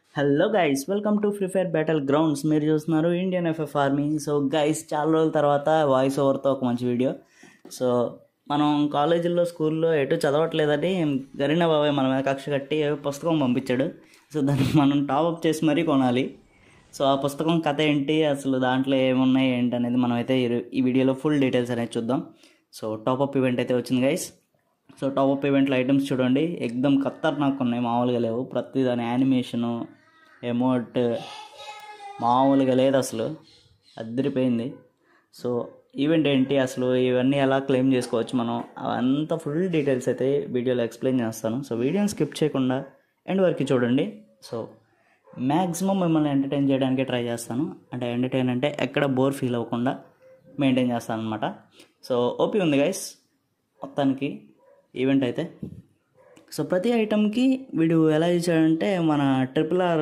Hello guys welcome to Free Fire battle grounds మీరు చూస్తున్నారు Indian FF army so guys చాలా రోజుల తర్వాత వాయిస్ ఓవర్తో ఒక మంచి వీడియో సో మనం కాలేజీల్లో స్కూల్లో ఎటు చదవట్లేదని గరీనా బాబాయ్ మన మీద కక్ష కట్టి పుస్తకం పంపించాడు సో దాన్ని మనం టాప్అప్ చేసి మరీ కొనాలి సో ఆ పుస్తకం కథ ఏంటి అసలు దాంట్లో ఏమున్నాయి ఏంటి అనేది మనం అయితే ఈ- ఈ వీడియోలో ఫుల్ డీటెయిల్స్ అనేది చూద్దాం సో టాప్అప్ ఈవెంట్ అయితే వచ్చింది గైస్ సో టాప్అప్ ఈవెంట్లో ఐటమ్స్ చూడండి ఎక్దమ్ ఖతర్నాక్ ఉన్నాయి మామూలుగా లేవు ప్రతి దాని యానిమేషను ఎమోట్ మామూలుగా లేదు అసలు అద్దరిపోయింది సో ఈవెంట్ ఏంటి అసలు ఇవన్నీ ఎలా క్లెయిమ్ చేసుకోవచ్చు మనం అవంతా ఫుల్ డీటెయిల్స్ అయితే వీడియోలో ఎక్స్ప్లెయిన్ చేస్తాను సో వీడియోని స్కిప్ చేయకుండా ఎండ్ వరకు చూడండి సో మ్యాక్సిమం మిమ్మల్ని ఎంటర్టైన్ చేయడానికి ట్రై చేస్తాను అంటే ఎంటర్టైన్ అంటే ఎక్కడ బోర్ ఫీల్ అవ్వకుండా మెయింటైన్ చేస్తాను అనమాట సో ఓపీ ఉంది గైస్ మొత్తానికి ఈవెంట్ అయితే సో ప్రతి ఐటమ్కి వీడు ఎలా ఇచ్చాడంటే మన ట్రిపుల్ ఆర్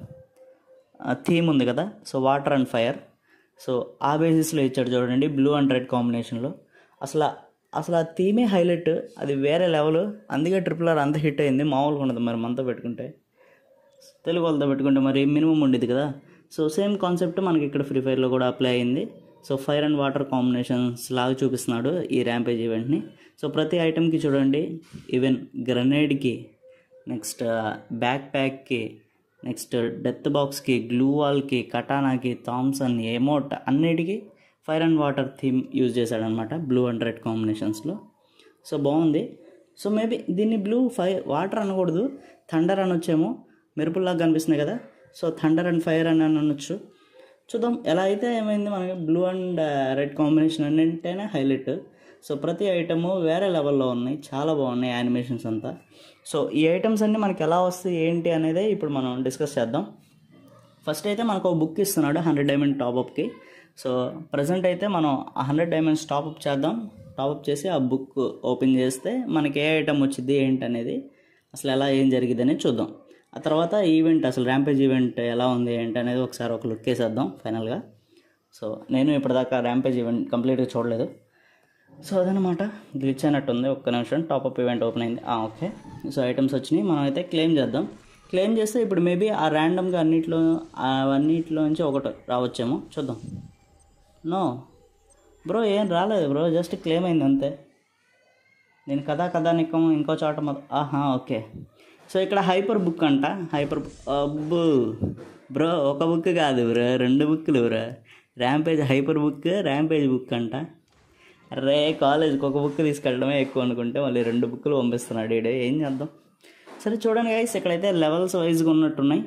థీమ్ ఉంది కదా so water and fire so ఆ బేసిస్లో ఇచ్చాడు చూడండి బ్లూ అండ్ రెడ్ కాంబినేషన్లో అసలు ఆ- అసలు ఆ థీమే హైలైట్ అది వేరే లెవెల్ అందుకే ట్రిపుల్ ఆర్ అంత హిట్ అయింది మామూలుగా ఉండదు మరి మనతో పెట్టుకుంటే తెలుగు వాళ్ళతో పెట్టుకుంటే మరి మినిమం ఉండేది కదా సో సేమ్ కాన్సెప్ట్ మనకి ఇక్కడ ఫ్రీ ఫైర్లో కూడా అప్లై అయింది so fire and water combinations లాగా చూపిస్తున్నాడు ఈ ర్యాంపేజ్ ఈవెంట్ని సో ప్రతి ఐటెంకి చూడండి ఈవెన్ గ్రనేడ్కి నెక్స్ట్ బ్యాక్ ప్యాక్కి నెక్స్ట్ డెత్ బాక్స్కి గ్లూ వాల్కి కటానాకి థామ్సన్ ఎమోట్ అన్నిటికీ fire and water theme use చేశాడనమాట బ్లూ అండ్ రెడ్ కాంబినేషన్స్లో సో బాగుంది సో మేబీ దీన్ని బ్లూ ఫైర్ వాటర్ అనకూడదు థండర్ అనొచ్చేమో మెరుపుల్లాగా కనిపిస్తున్నాయి కదా సో థండర్ అండ్ ఫైర్ అని అనొచ్చు చూద్దాం ఎలా అయితే ఏమైంది మనకి బ్లూ అండ్ రెడ్ కాంబినేషన్ అన్నింటేనే హైలైట్ సో ప్రతి ఐటము వేరే లెవెల్లో ఉన్నాయి చాలా బాగున్నాయి యానిమేషన్స్ అంతా సో ఈ ఐటమ్స్ అన్నీ మనకి ఎలా వస్తాయి ఏంటి అనేది ఇప్పుడు మనం డిస్కస్ చేద్దాం ఫస్ట్ అయితే మనకు ఒక బుక్ ఇస్తున్నాడు హండ్రెడ్ డైమండ్ టాప్అప్కి సో ప్రజెంట్ అయితే మనం ఆ హండ్రెడ్ డైమండ్స్ టాప్అప్ చేద్దాం టాప్అప్ చేసి ఆ బుక్ ఓపెన్ చేస్తే మనకి ఏ ఐటమ్ వచ్చింది ఏంటి అనేది అసలు ఎలా ఏం జరిగింది అనేది చూద్దాం ఆ తర్వాత ఈవెంట్ అసలు ర్యాంపేజ్ ఈవెంట్ ఎలా ఉంది ఏంటి అనేది ఒకసారి ఒక లుక్ వేసేద్దాం ఫైనల్గా సో నేను ఇప్పటిదాకా ర్యాంపేజ్ ఈవెంట్ కంప్లీట్గా చూడలేదు సో అదనమాట గ్లిచ్ అయినట్టుంది ఒక్క నిమిషం టాప్అప్ ఈవెంట్ ఓపెన్ అయింది ఆ, ఓకే సో ఐటమ్స్ వచ్చినాయి మనం అయితే క్లెయిమ్ చేద్దాం క్లెయిమ్ చేస్తే ఇప్పుడు మేబీ ఆ ర్యాండమ్గా అన్నిట్లో అవన్నిట్లో నుంచి ఒకటి రావచ్చేమో చూద్దాం నో బ్రో ఏం రాలేదు బ్రో జస్ట్ క్లెయిమ్ అయింది అంతే నేను కథా కథానికం ఇంకో చోట మొద ఆహా ఓకే సో ఇక్కడ హైపర్ బుక్ అంట హైపర్ అబ్బు బ్రో ఒక బుక్ కాదు బ్రో రెండు బుక్లు bro rampage hyper book rampage book అంట రే కాలేజ్కి ఒక బుక్ తీసుకెళ్ళడమే ఎక్కువ అనుకుంటే మళ్ళీ రెండు బుక్లు పంపిస్తున్నాడు ఈడే ఏం చేద్దాం సరే చూడండి గైస్ ఇక్కడైతే లెవెల్స్ వైజ్గా ఉన్నట్టున్నాయి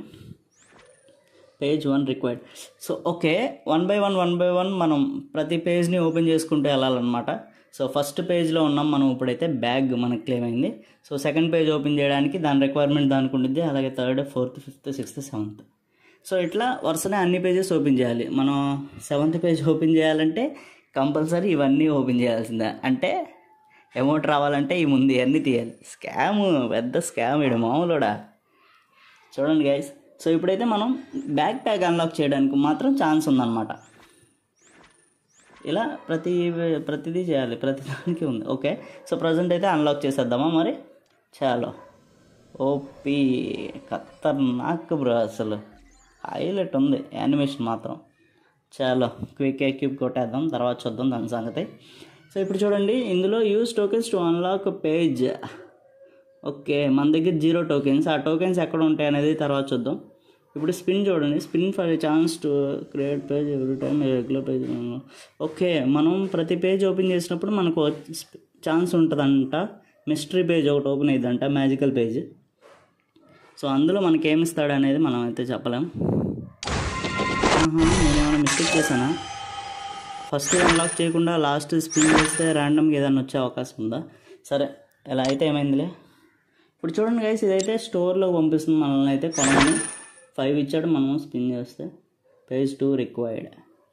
page one required so okay one by one one by one మనం ప్రతి పేజ్ని ఓపెన్ చేసుకుంటూ వెళ్ళాలన్నమాట సో ఫస్ట్ పేజ్లో ఉన్నాం మనం ఇప్పుడైతే బ్యాగ్ మనకు క్లెయిమ్ అయింది సో సెకండ్ పేజ్ ఓపెన్ చేయడానికి దాని రిక్వైర్మెంట్ దానికి ఉంటుంది అలాగే third fourth fifth sixth seventh so ఇట్లా వరుసనే అన్ని పేజెస్ ఓపెన్ చేయాలి మనం సెవెంత్ పేజ్ ఓపెన్ చేయాలంటే కంపల్సరీ ఇవన్నీ ఓపెన్ చేయాల్సిందే అంటే అమౌంట్ రావాలంటే ఈ ముందు ఇవన్నీ తీయాలి స్కామ్ పెద్ద స్కామ్ ఇడు మామూలుడా చూడండి గైస్ సో ఇప్పుడైతే మనం బ్యాక్ ప్యాక్ అన్లాక్ చేయడానికి మాత్రం ఛాన్స్ ఉందన్నమాట ఇలా ప్రతి ప్రతిదీ చేయాలి ప్రతి దానికి ఉంది ఓకే సో ప్రజెంట్ అయితే అన్లాక్ చేసేద్దామా మరి చాలో ఓపీ ఖతర్నాక్ బ్రో అసలు హైలైట్ ఉంది యానిమేషన్ మాత్రం చాలో క్విక్ ఎక్యూబ్ కొట్టేద్దాం తర్వాత చూద్దాం దాని సంగతి సో ఇప్పుడు చూడండి ఇందులో use tokens to unlock page okay మన దగ్గర జీరో టోకెన్స్ ఆ టోకెన్స్ ఎక్కడ ఉంటాయి అనేది తర్వాత చూద్దాం ఇప్పుడు స్పిన్ చూడండి spin for chance to create page every time regular page okay మనం ప్రతి పేజ్ ఓపెన్ చేసినప్పుడు మనకు ఛాన్స్ ఉంటుందంట మిస్టరీ పేజ్ ఒకటి ఓపెన్ అయ్యిందంట మ్యాజికల్ పేజ్ సో అందులో మనకి ఏమి ఇస్తాడు అనేది మనం అయితే చెప్పలేం ఆహా, నేనేమైనా మిస్టేక్ చేశానా ఫస్ట్ అన్లాక్ చేయకుండా లాస్ట్ స్పిన్ చేస్తే ర్యాండమ్గా ఏదైనా వచ్చే అవకాశం ఉందా సరే ఎలా అయితే ఏమైందిలే ఇప్పుడు చూడండి గైస్ ఇదైతే స్టోర్లో పంపిస్తుంది మనల్ని అయితే కొనమని ఫైవ్ ఇచ్చాడు మనం స్పిన్ చేస్తే పేజ్ టూ రిక్వైర్డ్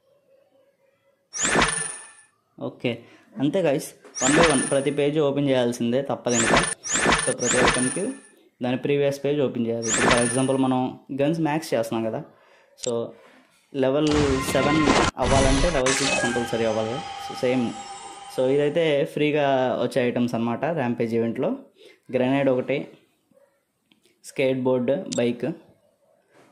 ఓకే అంతే గైస్ వన్ బై వన్ ప్రతి పేజ్ ఓపెన్ చేయాల్సిందే తప్పదు ఇంకా సో ప్రతి ఐటమ్కి దాని ప్రీవియస్ పేజ్ ఓపెన్ చేయాలి ఇప్పుడు ఫర్ ఎగ్జాంపుల్ మనం గన్స్ మ్యాక్స్ చేస్తున్నాం కదా సో లెవెల్ సెవెన్ అవ్వాలంటే లెవెల్ సిక్స్ కంపల్సరీ అవ్వాలి సో సేమ్ సో ఇదైతే ఫ్రీగా వచ్చే ఐటమ్స్ అనమాట ర్యాంపేజ్ ఈవెంట్లో గ్రెనేడ్ ఒకటి స్కేట్ బోర్డ్ బైక్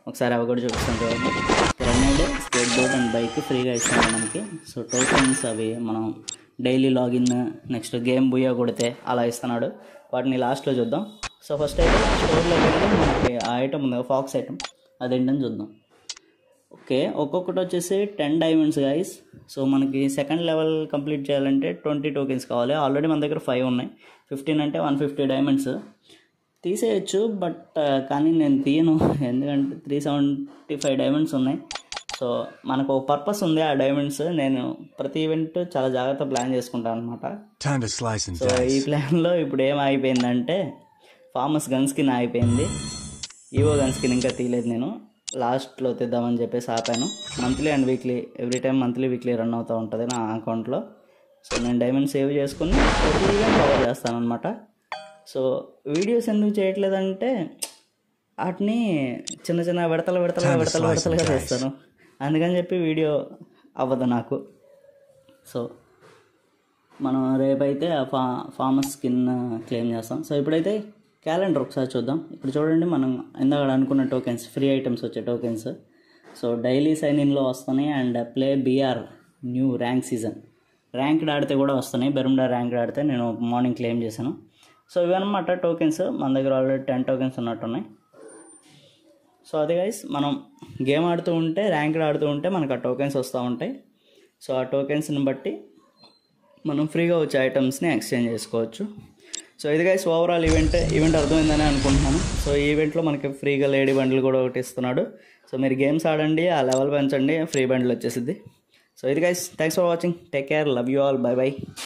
ఒకసారి అవి కూడా చూపిస్తాను చూడండి grenade skateboard and bike ఫ్రీగా ఇస్తున్నాడు మనకి సో టోకెన్స్ అవి మనం daily login next game booyah కొడితే అలా ఇస్తున్నాడు వాటిని లాస్ట్లో చూద్దాం సో ఫస్ట్ అయితే స్టోర్లోకి వెళ్ళి మనకి ఆ ఐటమ్ ఉంది ఫాక్స్ ఐటమ్ అదేంటని చూద్దాం ఓకే ఒక్కొక్కటి వచ్చేసి టెన్ డైమండ్స్ గైస్ సో మనకి సెకండ్ లెవెల్ కంప్లీట్ చేయాలంటే ట్వంటీ టోకెన్స్ కావాలి ఆల్రెడీ మన దగ్గర ఫైవ్ ఉన్నాయి ఫిఫ్టీన్ అంటే వన్ ఫిఫ్టీ డైమండ్స్ తీసేయచ్చు బట్ కానీ నేను తీయను ఎందుకంటే త్రీ సెవెంటీ ఫైవ్ డైమండ్స్ ఉన్నాయి సో మనకు ఒక పర్పస్ ఉంది ఆ డైమండ్స్ నేను ప్రతి ఈవెంట్ చాలా జాగ్రత్త ప్లాన్ చేసుకుంటాను అనమాట Time to slice and so ఈ dice. ప్లాన్లో ఇప్పుడు ఏం అయిపోయిందంటే ఫార్మస్ గన్ స్కిన్ అయిపోయింది ఈవో గన్ స్కిన్ ఇంకా తీయలేదు నేను లాస్ట్లో తీద్దామని చెప్పేసి ఆపాను monthly and weekly every time monthly weekly run అవుతూ ఉంటుంది నా అకౌంట్లో సో నేను డైమండ్ సేవ్ చేసుకుని ప్రతి ఈవెంట్ కవర్ చేస్తాను అనమాట సో వీడియోస్ ఎందుకు చేయట్లేదంటే వాటిని చిన్న చిన్న విడతలు విడతలుగా Time to విడతలు slice and విడతలుగా dice. చేస్తాను అందుకని చెప్పి వీడియో అవ్వదు నాకు సో మనం రేపైతే ఆ ఫా ఫార్మస్ స్కిన్ క్లెయిమ్ చేస్తాం సో ఇప్పుడైతే క్యాలెండర్ ఒకసారి చూద్దాం ఇప్పుడు చూడండి మనం ఇందాక అనుకున్న టోకెన్స్ ఫ్రీ ఐటమ్స్ వచ్చే టోకెన్స్ సో డైలీ సైన్ ఇన్లో వస్తున్నాయి and play BR new rank season ranked ఆడితే కూడా వస్తున్నాయి బెరుమ్డా ర్యాంక్డ్ ఆడితే నేను మార్నింగ్ క్లెయిమ్ చేశాను సో ఇవన్నమాట టోకెన్స్ మన దగ్గర ఆల్రెడీ టెన్ టోకెన్స్ ఉన్నట్టున్నాయి సో అదే గైస్ మనం గేమ్ ఆడుతూ ఉంటే ర్యాంక్డ్ ఆడుతూ ఉంటే మనకు ఆ టోకెన్స్ వస్తూ ఉంటాయి సో ఆ టోకెన్స్ని బట్టి మనం ఫ్రీగా వచ్చే ఐటమ్స్ని ఎక్స్చేంజ్ చేసుకోవచ్చు సో ఇది గైస్ ఓవరాల్ ఈవెంట్ ఈవెంట్ అర్థమైందని అనుకుంటున్నాను సో ఈ ఈవెంట్లో మనకి ఫ్రీగా లేడీ బండ్లు కూడా ఒకటి ఇస్తున్నాడు సో మీరు గేమ్స్ ఆడండి ఆ లెవెల్ పెంచండి ఫ్రీ బండ్లు వచ్చేసిద్ది సో ఇది guys thanks for watching take care love you all bye by